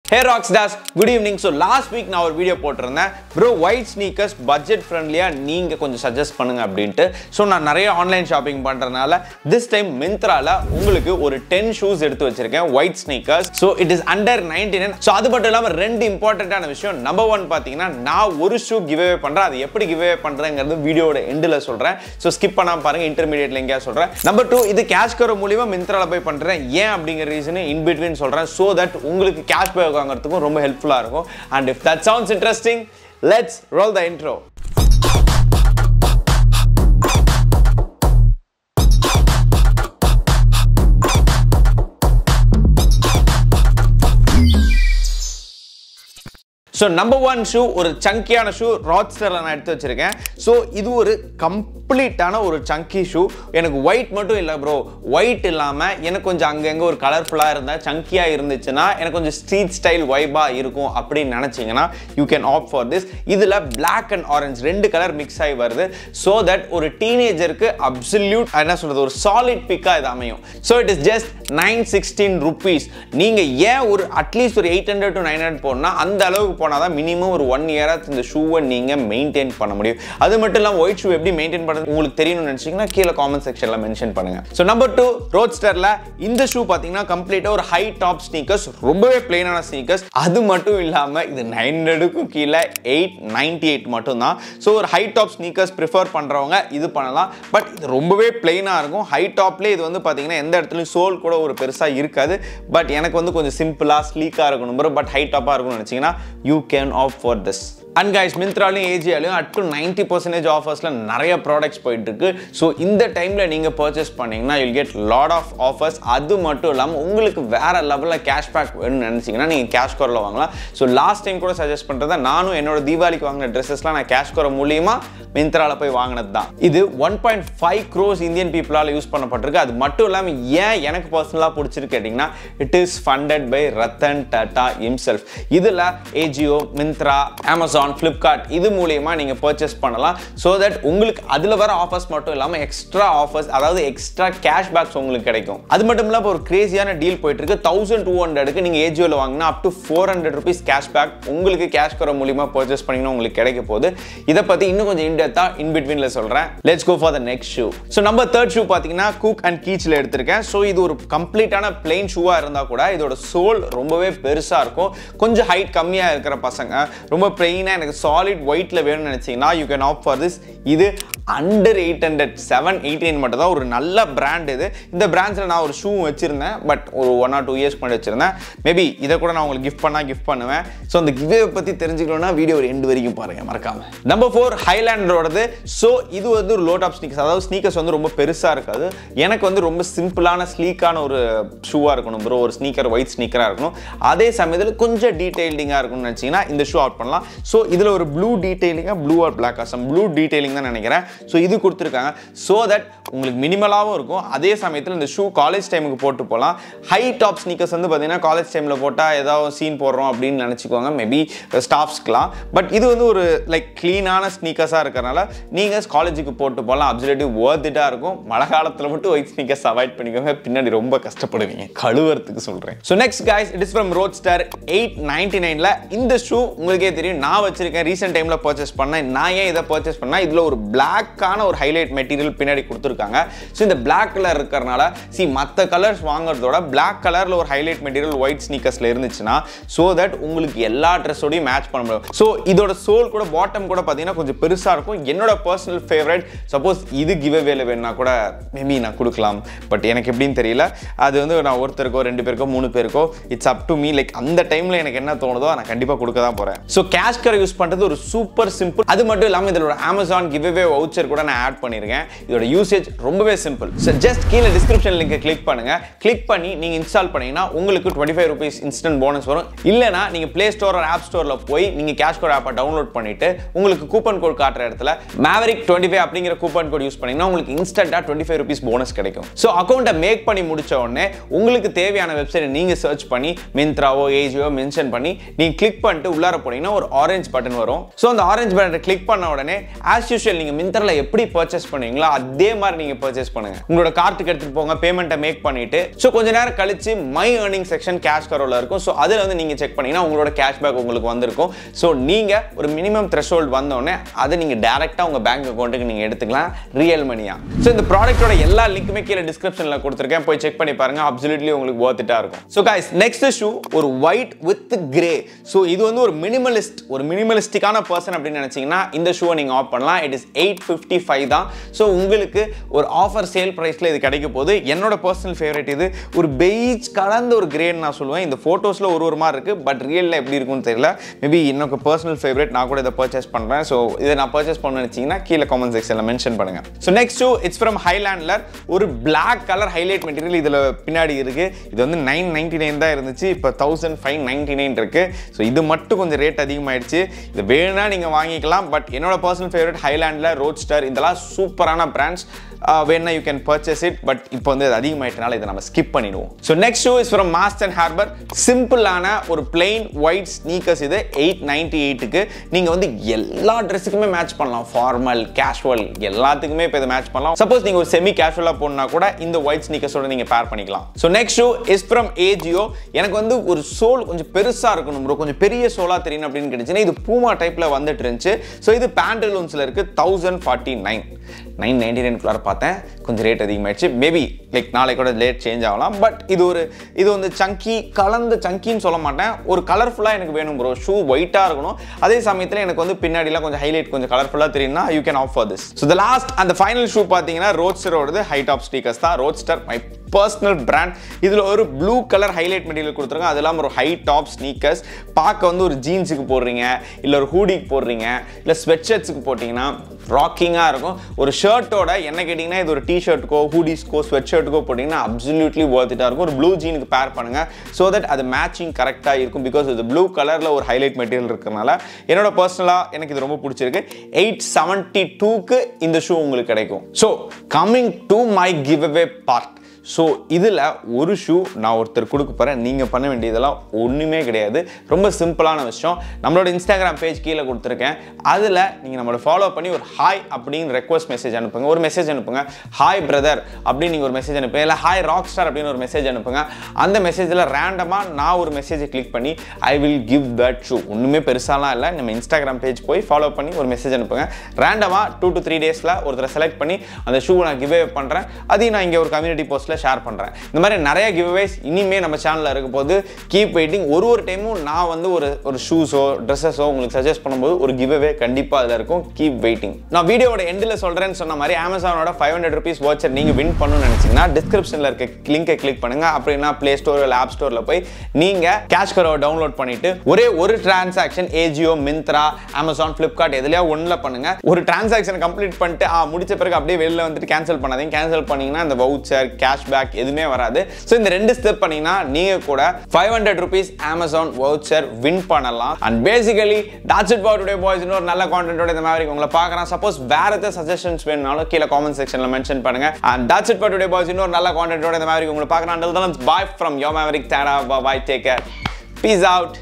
ஹே rockstars good evening so last week நான் ஒரு video போட்டிருந்தேன் ப்ரோ ஒயிட் ஸ்னீக்கர்ஸ் பட்ஜெட் ஃப்ரெண்ட்லியாக நீங்கள் கொஞ்சம் சஜஸ்ட் பண்ணுங்க அப்படின்ட்டு ஸோ நான் நிறைய ஆன்லைன் ஷாப்பிங் பண்ணுறதுனால திஸ் டைம் மிந்த்ரால உங்களுக்கு ஒரு டென் ஷூஸ் எடுத்து வச்சிருக்கேன் white sneakers so it is under ninety nine so அது மட்டும் இல்லாமல் ரெண்டு இம்பார்ட்டண்ட்டான விஷயம் நம்பர் ஒன் பார்த்தீங்கன்னா நான் ஒரு ஷூ கிவ் அவே பண்ணுறேன் அது எப்படி கிவ் அவே பண்ணுறேங்கிறது வீடியோட எண்டில் சொல்கிறேன் ஸோ ஸ்கிப் பண்ணாமல் பாருங்க இன்டர்மீடியட்ல எங்கேயா சொல்கிறேன் நம்பர் டூ இது கேஷ் கரோ மூலியமா மிந்த்ரால போய் பண்ணுறேன் ஏன் அப்படிங்கிற ரீசன் இன் பிட்வீன் சொல்கிறேன் ஸோ தட் உங்களுக்கு கேஷ் பேக் வாங்குறதுக்கும் ரொம்ப ஹெல்ப்ஃபுல்லாக இருக்கும் and if that sounds interesting let's roll the intro so number one shoe ஒரு சங்கியான ஷூ ராட்ஸ்டரில் நான் எடுத்து வச்சிருக்கேன் ஸோ இது ஒரு கம்ப்ளீட்டான ஒரு சங்கி ஷூ எனக்கு ஒயிட் மட்டும் இல்லை ப்ரோ ஒயிட் இல்லாமல் எனக்கு கொஞ்சம் அங்கங்கே ஒரு கலர்ஃபுல்லாக இருந்தால் சங்கியாக இருந்துச்சுன்னா எனக்கு கொஞ்சம் ஸ்ட்ரீட் ஸ்டைல் வைபாக இருக்கும் அப்படின்னு நினச்சிங்கன்னா you can opt for this இதில் பிளாக் அண்ட் ஆரஞ்ச் ரெண்டு கலர் மிக்ஸ் ஆகி வருது ஸோ தட் ஒரு டீனேஜருக்கு அப்சல்யூட் என்ன சொல்கிறது ஒரு சாலிட் பிக்காக இது அமையும் so it is just nine sixteen rupees நீங்கள் ஏன் ஒரு அட்லீஸ்ட் ஒரு eight hundred to nine hundred போனால் அந்த அளவுக்கு போனால் தான் மினிமம் ஒரு ஒன் இயராக இந்த ஷூவை நீங்கள் மெயின்டைன் பண்ண முடியும் அது மட்டும் இல்லாமல் ஒயிட் ஷூ எப்படி மெயின்டைன் பண்ணுறது உங்களுக்கு தெரியணும்னு நினச்சிங்கன்னா கீழே காமெண்ட் செக்ஷனில் மென்ஷன் பண்ணுங்கள் ஸோ நம்பர் டூ ரோட்ஸ்டரில் இந்த ஷூ பார்த்தீங்கன்னா கம்ப்ளீட்டாக ஒரு ஹை டாப் ஸ்னீக்கர்ஸ் ரொம்பவே பிளெயினான ஸ்னீக்கர்ஸ் அது மட்டும் இல்லாமல் இது நைன் ஹண்ட்ரடுக்கும் கீழே எயிட் நைன்டி எயிட் மட்டும் தான் ஸோ ஒரு ஹை டாப் ஸ்னீக்கர்ஸ் ப்ரிஃபர் பண்ணுறவங்க இது பண்ணலாம் பட் இது ரொம்பவே பிளெயினாக இருக்கும் ஹை டாப்லேயே இது வந்து பார்த்தீங்கன்னா எந்த இடத்துலையும் சோல் கூட ஒரு பெருசாக இருக்காது பட் எனக்கு வந்து கொஞ்சம் சிம்பிளாக ஸ்லீக்காக இருக்கணும் பட் ஹை டாப்பாக இருக்கணும்னு நினச்சிங்கன்னா you can opt for this and guys மிந்த்ராலையும் ஏஜியாலையும் அட் டு நைன்டி பர்சன்டேஜ் ஆஃபர்ஸில் நிறைய ப்ராடக்ட்ஸ் போயிட்டு இருக்கு ஸோ இந்த டைமில் நீங்கள் பர்ச்சேஸ் பண்ணீங்கன்னா you'll get lot of offers அது மட்டும் இல்லாமல் உங்களுக்கு வேற லெவலில் கேஷ்பேக் வேணும்னு நினச்சிங்கன்னா நீங்கள் கேஷ் கோரில் வாங்கலாம் ஸோ லாஸ்ட் டைம் கூட சஜஸ்ட் பண்ணுறதா நானும் என்னோட தீபாவளிக்கு வாங்கின ட்ரெஸ்ஸஸ்லாம் நான் கேஷ் கோர மூலியமாக மிந்த்ரால போய் வாங்கினது தான் இது one point five crores Indian பீப்புளால் யூஸ் பண்ணப்பட்டிருக்கு அது மட்டும் இல்லாமல் ஏன் எனக்கு பர்சனலாக பிடிச்சிருக்கு கேட்டிங்கன்னா it is funded by Ratan Tata himself இதில் ஏஜியோ மிந்த்ரா அமேசான் ஃப்ளிப்கார்ட் இது மூலியமாக நீங்கள் பர்ச்சேஸ் பண்ணலாம் ஸோ தட் உங்களுக்கு அதில் வர ஆஃபர்ஸ் மட்டும் இல்லாமல் எக்ஸ்ட்ரா ஆஃபர்ஸ் அதாவது எக்ஸ்ட்ரா கேஷ் பேக்ஸ் உங்களுக்கு கிடைக்கும் அது மட்டும் இல்லாமல் ஒரு கிரேசியான டீல் போயிட்டு இருக்கு தௌசண்ட் டூ ஹண்ட்ரடுக்கு நீங்கள் ஏஜியோவில் வாங்கினா up to four hundred rupees cash back உங்களுக்கு கேஷ் கர மூலியமாக பர்ச்சேஸ் பண்ணிங்கன்னா உங்களுக்கு கிடைக்க போகுது இதை பற்றி இன்னும் கொஞ்சம் இன்டெப்த்தாக இன் பிட்வீனில் சொல்கிறேன் let's go for the next shoe so number third shoe பார்த்தீங்கன்னா குக் அண்ட் கீச்சில் எடுத்திருக்கேன் ஸோ இது ஒரு கம்ப்ளீட்டான பிளெயின் ஷூவாக இருந்தால் கூட இதோட சோல் ரொம்பவே பெருசாக இருக்கும் கொஞ்சம் ஹைட் கம்மியாக இருக்கிற பசங்க ரொம்ப பிளெயினாக எனக்கு சாலிட் ஒயிட்டில் வேணும்னு நினச்சிங்கன்னா you can opt for this இது under eight hundred seven eighty nine மட்டும் தான் ஒரு நல்ல பிராண்ட் இது இந்த பிராண்ட்ஸில் நான் ஒரு ஷூ வச்சிருந்தேன் பட் ஒரு ஒன் ஆர் டூ இயர்ஸ் பண்ணி வச்சிருந்தேன் மேபி இதை கூட நான் உங்களுக்கு கிஃப்ட் பண்ணால் கிஃப்ட் பண்ணுவேன் ஸோ அந்த கிவ்வே பற்றி தெரிஞ்சுக்கணும்னா வீடியோ ஒரு எண்டு வரைக்கும் பாருங்கள் மறக்காம நம்பர் ஃபோர் ஹைலாண்டரோடது ஸோ இது வந்து ஒரு லோ டாப் ஸ்னீக்கர்ஸ் அதாவது ஸ்னீக்கர்ஸ் வந்து ரொம்ப பெருசாக இருக்காது எனக்கு வந்து ரொம்ப சிம்பிளான ஸ்லீக்கான ஒரு ஷூவாக இருக்கணும் ப்ரோ ஒரு ஸ்னீக்கர் ஒயிட் ஸ்னீக்கராக இருக்கணும் அதே சமயத்தில் கொஞ்சம் டீட்டெயில்டிங்காக இருக்கணும்னு நினச்சிங்கன்னா இந்த ஷூ அவுட் பண்ணலாம் ஸோ இதில் ஒரு ப்ளூ டீட்டெயிலிங்காக blue or black awesome blue detailing தான் நினைக்கிறேன் ஸோ இது கொடுத்துருக்காங்க ஸோ தட் உங்களுக்கு மினிமலாகவும் இருக்கும் அதே சமயத்தில் இந்த ஷூ காலேஜ் டைமுக்கு போட்டு போகலாம் ஹை டாப் ஸ்னீக்கர்ஸ் வந்து பார்த்தீங்கன்னா காலேஜ் டைமில் போட்டால் ஏதாவது சீன் போடுறோம் அப்படின்னு நினச்சிக்கோங்க மேபி ஸ்டாஃப்ஸ்க்குலாம் பட் இது வந்து ஒரு லைக் க்ளீனான ஸ்னீக்கர்ஸாக இருக்கிறனால நீங்கள் காலேஜுக்கு போட்டு போகலாம் அப்சல்யூட்டிவ் ஒர்த் இட்டாக இருக்கும் மழை காலத்தில் மட்டும் ஒயிட் ஸ்னீக்கர்ஸ் அவாய்ட் பண்ணிக்கோங்க பின்னாடி ரொம்ப கஷ்டப்படுவீங்க கழுவுறதுக்கு சொல்கிறேன் so next guys it is from Roadster eight ninety நைனில் இந்த ஷூ உங்களுக்கே தெரியும் நான் வச்சிருக்கேன் ரீசெண்ட் டைமில் பர்ச்சேஸ் பண்ணேன் நான் ஏன் இதை பர்ச்சேஸ் பண்ணேன் இதில் ஒரு பிளாக்கான ஒரு ஹைலைட் மெட்டீரியல் பின்னாடி கொடுத்துருக்காங்க ஸோ இந்த பிளாக் கலர் இருக்கிறனால சி மற்ற கலர்ஸ் வாங்குறதோட பிளாக் கலரில் ஒரு ஹைலைட் மெட்டீரியல் ஒயிட் ஸ்னீக்கர்ஸில் இருந்துச்சுன்னா ஸோ தட் உங்களுக்கு எல்லா ட்ரெஸ்ஸோடையும் மேட்ச் பண்ண முடியும் ஸோ இதோட சோல் கூட பாட்டம் கூட பார்த்தீங்கன்னா கொஞ்சம் பெருசாக இருக்கும் என்னோட பர்சனல் ஃபேவரட் சப்போஸ் இது கிவ் அவேல வேணும்னா கூட மேபி நான் கொடுக்கலாம் பட் எனக்கு எப்படின்னு தெரியல அது வந்து நான் ஒருத்தருக்கோ ரெண்டு பேருக்கோ மூணு பேருக்கோ it's up to me like அந்த டைமில் எனக்கு என்ன தோணுதோ நான் கண்டிப்பாக கொடுக்க தான் போகிறேன் ஸோ கேஷ் கரை யூஸ் பண்ணுறது ஒரு சூப்பர் சிம்பிள் அது மட்டும் இல்லாமல் இதில் ஒரு அமேசான் கிவ் அவே வவுச்சர் கூட நான் ஆட் பண்ணியிருக்கேன் இதோட யூசேஜ் ரொம்பவே சிம்பிள் ஸோ ஜஸ்ட் கீழே டிஸ்கிரிப்ஷன் லிங்கை கிளிக் பண்ணுங்க கிளிக் பண்ணி நீங்கள் இன்ஸ்டால் பண்ணீங்கன்னா உங்களுக்கு twenty five rupees instant bonus வரும் இல்லைனா நீங்கள் ப்ளே ஸ்டோர் ஆப் ஸ்டோரில் போய் நீங்கள் கேஷ் கோட் ஆப்பை டவுன்லோட் பண்ணிட்டு உங்களுக்கு கூப்பன் கோட் காட்டுற இடத்துல மேவரிக் டுவெண்ட்டி ஃபைவ் அப்படிங்கிற கூப்பன் கோட் யூஸ் பண்ணீங்கன்னா உங்களுக்கு இன்ஸ்டன்ட்டாக டுவெண்ட்டி ஃபைவ் ருபீஸ் போனஸ் கிடைக்கும் ஸோ அக்கௌண்ட்டை மேக் பண்ணி முடிச்ச உடனே உங்களுக்கு தேவையான வெப்சைட் நீங்கள் சர்ச் பண்ணி மிந்த்ராவோ ஏஜியோ மென்ஷன் பண்ணி நீங்கள் கிளிக் பண்ணிட்டு உள்ளார போனீங்கன்னா ஒரு ஆரஞ்ச் பட்டன் வரும் ஸோ அந்த ஆரஞ்ச் பட்டனை கிளிக் பண்ண உடனே ஆஸ் யூஷுவல் நீங்கள் மிந்த்ரா மெத்தடில் எப்படி பர்ச்சேஸ் பண்ணுவீங்களோ அதே மாதிரி நீங்கள் பர்ச்சேஸ் பண்ணுங்க உங்களோட கார்ட்டுக்கு எடுத்துகிட்டு போங்க பேமெண்ட்டை மேக் பண்ணிட்டு ஸோ கொஞ்ச நேரம் கழிச்சு மை ஏர்னிங் செக்ஷன் கேஷ் கரோவில் இருக்கும் ஸோ அதில் வந்து நீங்கள் செக் பண்ணீங்கன்னா உங்களோட கேஷ்பேக் உங்களுக்கு வந்திருக்கும் ஸோ நீங்கள் ஒரு மினிமம் த்ரெஷோல்ட் வந்தோடனே அதை நீங்கள் டேரெக்டாக உங்கள் பேங்க் அக்கௌண்ட்டுக்கு நீங்கள் எடுத்துக்கலாம் ரியல் மணியா ஸோ இந்த ப்ராடக்ட்டோட எல்லா லிங்க்குமே கீழே டிஸ்கிரிப்ஷனில் கொடுத்துருக்கேன் போய் செக் பண்ணி பாருங்க அப்சல்யூட்லி உங்களுக்கு ஒர்த்திட்டா இருக்கும் ஸோ கைஸ் நெக்ஸ்ட் ஷூ ஒரு ஒயிட் வித் கிரே ஸோ இது வந்து ஒரு மினிமலிஸ்ட் ஒரு மினிமலிஸ்டிக்கான பர்சன் அப்படின்னு நினைச்சீங்கன்னா இந்த ஷூவை நீங்கள் ஆஃப் பண்ணலாம் it is eight fifty five தான் ஸோ உங்களுக்கு ஒரு ஆஃபர் சேல் ப்ரைஸில் இது கிடைக்க போகுது என்னோட பர்சனல் ஃபேவரட் இது ஒரு பெய்ஜ் கலந்த ஒரு கிரேன்னு நான் சொல்லுவேன் இந்த ஃபோட்டோஸில் ஒரு ஒரு மாதிரி இருக்குது பட் ரியலில் எப்படி இருக்கும்னு தெரியல மேபி என்னோட பர்சனல் ஃபேவரட் நான் கூட இதை பர்ச்சேஸ் பண்ணுறேன் ஸோ இதை நான் பர்ச்சேஸ் பண்ண நினச்சிங்கன்னா கீழே காமெண்ட் செக்ஷனில் மென்ஷன் பண்ணுங்கள் ஸோ நெக்ஸ்ட் இட்ஸ் ஃப்ரம் ஹைலாண்டில் ஒரு பிளாக் கலர் ஹைலைட் மெட்டீரியல் இதில் பின்னாடி இருக்குது இது வந்து நைன் நைன்டி நைன் தான் இருந்துச்சு இப்போ தௌசண்ட் ஃபைவ் நைன்டி நைன் இருக்குது ஸோ இது மட்டும் கொஞ்சம் ரேட் அதிகமாயிடுச்சு இது வேணும்னா நீங்கள் வாங்கிக்கலாம் பட் என்னோட பர்சனல் ஃபேவரட் ஹைலாண்டில் ரோட் ஸ்டார் இதெல்லாம் சூப்பரான பிராண்ட்ஸ் வேணா you can purchase it but இப்போ வந்து இது அதிகமாயிட்டனால இதை நம்ம ஸ்கிப் பண்ணிடுவோம் so next shoe is from Mast and Harbour சிம்பிளான ஒரு பிளெயின் ஒயிட் ஸ்னீக்கர்ஸ் இது எயிட் நைன்டி எயிட்டுக்கு நீங்கள் வந்து எல்லா ட்ரெஸ்ஸுக்குமே மேட்ச் பண்ணலாம் ஃபார்மல் கேஷுவல் எல்லாத்துக்குமே இப்போ இதை மேட்ச் பண்ணலாம் சப்போஸ் நீங்கள் ஒரு செமி கேஷுவலாக போனா கூட இந்த ஒயிட் ஸ்னீக்கர்ஸோட நீங்கள் பேர் பண்ணிக்கலாம் so next shoe is from AJIO எனக்கு வந்து ஒரு சோல் கொஞ்சம் பெருசாக இருக்கணும் ப்ரோ கொஞ்சம் பெரிய சோலாக தெரியணும் அப்படின்னு கிடைச்சுன்னா இது பூமா டைப்பில் வந்துட்டு இருந்துச்சு ஸோ இது பேண்டலூன்ஸில் இருக்குது thousand forty nine nine ninety நைன்குள்ளார பார்த்தேன் கொஞ்சம் ரேட் அதிகமாகிடுச்சு மேபி லைக் நாளைக்கு கூட லேட் சேஞ்ச் ஆகலாம் பட் இது ஒரு இது வந்து சங்கி கலந்த சங்கின்னு சொல்ல மாட்டேன் ஒரு கலர்ஃபுல்லாக எனக்கு வேணும் ப்ரோ ஷூ ஒயிட்டாக இருக்கணும் அதே சமயத்தில் எனக்கு வந்து பின்னாடிலாம் கொஞ்சம் ஹைலைட் கொஞ்சம் கலர்ஃபுல்லாக தெரியும்னா you can opt for this so the last அந்த ஃபைனல் ஷூ பார்த்தீங்கன்னா ரோட்ஸ்டரோடது ஹை டாப் ஸ்டீக்கர்ஸ் தான் ரோட்ஸ்டர் மை பர்சனல் பிராண்ட் இதில் ஒரு ப்ளூ கலர் ஹைலைட் மெட்டீரியல் கொடுத்துருங்க அது இல்லாமல் ஒரு ஹை டாப் ஸ்னீக்கர்ஸ் பார்க்க வந்து ஒரு ஜீன்ஸுக்கு போடுறீங்க இல்லை ஒரு ஹூடிக்கு போடுறீங்க இல்லை ஸ்வெட் ஷர்ட்ஸுக்கு போட்டிங்கன்னா ராக்கிங்காக இருக்கும் ஒரு ஷர்ட்டோட என்ன கேட்டிங்கன்னா இது ஒரு டி ஷர்ட்டுக்கோ ஹூடிஸ்க்கோ ஸ்வெட் ஷர்ட்டுக்கோ போட்டிங்கன்னா அப்சல்யூட்லி ஒர்த்திட்டாக இருக்கும் ஒரு ப்ளூ ஜீனுக்கு பேர் பண்ணுங்கள் ஸோ தட் அது மேட்சிங் கரெக்டாக இருக்கும் பிகாஸ் இது ப்ளூ கலரில் ஒரு ஹைலைட் மெட்டீரியல் இருக்கிறனால என்னோட பர்சனலாக எனக்கு இது ரொம்ப பிடிச்சிருக்கு எயிட் செவன்ட்டி டூக்கு இந்த ஷூ உங்களுக்கு கிடைக்கும் so coming to my giveaway part so இதில் ஒரு ஷூ நான் ஒருத்தர் கொடுக்க போகிறேன் நீங்கள் பண்ண வேண்டியதெல்லாம் ஒன்றுமே கிடையாது ரொம்ப சிம்பிளான விஷயம் நம்மளோட இன்ஸ்டாகிராம் பேஜ் கீழே கொடுத்துருக்கேன் அதில் நீங்கள் நம்மளோட ஃபாலோ பண்ணி ஒரு ஹாய் அப்படின்னு ரெக்வஸ்ட் மெசேஜ் அனுப்புங்க ஒரு மெசேஜ் அனுப்புங்க ஹாய் பிரதர் அப்படின்னு நீங்கள் ஒரு மெசேஜ் அனுப்புங்க இல்லை ஹாய் ராக் ஸ்டார் அப்படின்னு ஒரு மெசேஜ் அனுப்புங்க அந்த மெசேஜில் ரேண்டமாக நான் ஒரு மெசேஜை கிளிக் பண்ணி I will give that shoe ஒன்றுமே பெருசாலாம் இல்லை நம்ம இன்ஸ்டாகிராம் பேஜ் போய் ஃபாலோ பண்ணி ஒரு மெசேஜ் அனுப்புங்க ரேண்டமாக டூ டு த்ரீ டேஸில் ஒருத்தரை செலக்ட் பண்ணி அந்த ஷூ நான் கிவ் பண்ணுறேன் அதையும் நான் இங்கே ஒரு கம்யூனிட்டி போஸ்ட்டில் ஷேர் பண்ணுறேன் இந்த மாதிரி நிறைய கிவ்அவேஸ் இனிமே நம்ம சேனலில் இருக்க போது கீப் வெயிட்டிங் ஒரு ஒரு டைமும் நான் வந்து ஒரு ஒரு ஷூஸோ ட்ரெஸ்ஸஸோ உங்களுக்கு சஜஸ்ட் பண்ணும்போது ஒரு கிவ்அவே கண்டிப்பாக அதில் இருக்கும் கீப் வெயிட்டிங் நான் வீடியோட எண்டில் சொல்கிறேன்னு சொன்ன மாதிரி அமேசானோட ஃபைவ் ஹண்ட்ரட் ருபீஸ் வாட்சர் நீங்கள் வின் பண்ணணும்னு நினச்சிங்கன்னா டிஸ்கிரிப்ஷனில் இருக்க லிங்கை கிளிக் பண்ணுங்க அப்படின்னா ப்ளே ஸ்டோர் இல்லை ஆப் ஸ்டோரில் போய் நீங்கள் கேஷ் கரோ டவுன்லோட் பண்ணிட்டு ஒரே ஒரு transaction AJIO Myntra Amazon Flipkart எதுலையா ஒன்றில் பண்ணுங்க ஒரு டிரான்சாக்ஷன் கம்ப்ளீட் பண்ணிட்டு ஆ முடிச்ச பிறகு அப்படியே வெளில வந்துட்டு கேன்சல் பண்ணாதீங்க கேன்சல் பண்ணீங்கன்னா இந்த வவுச்சர் கேஷ்பேக் எதுவுமே வராது ஸோ இந்த ரெண்டு ஸ்டெப் பண்ணீங்கன்னா நீங்க கூட five hundred rupees Amazon voucher win பண்ணலாம் and basically that's it for today boys இன்னொரு நல்ல கான்டென்ட்டோட இந்த மாதிரி உங்களை பார்க்குறேன் சப்போஸ் வேற ஏதாவது சஜஷன்ஸ் வேணும்னாலும் கீழே காமெண்ட் செக்ஷனில் மென்ஷன் பண்ணுங்க and that's it for today boys இன்னொரு நல்ல கான்டென்ட்டோட இந்த மாதிரி உங்களை பார்க்குறேன் பாய் ஃப்ரம் யோ மேவரிக் தேடா bye take care peace out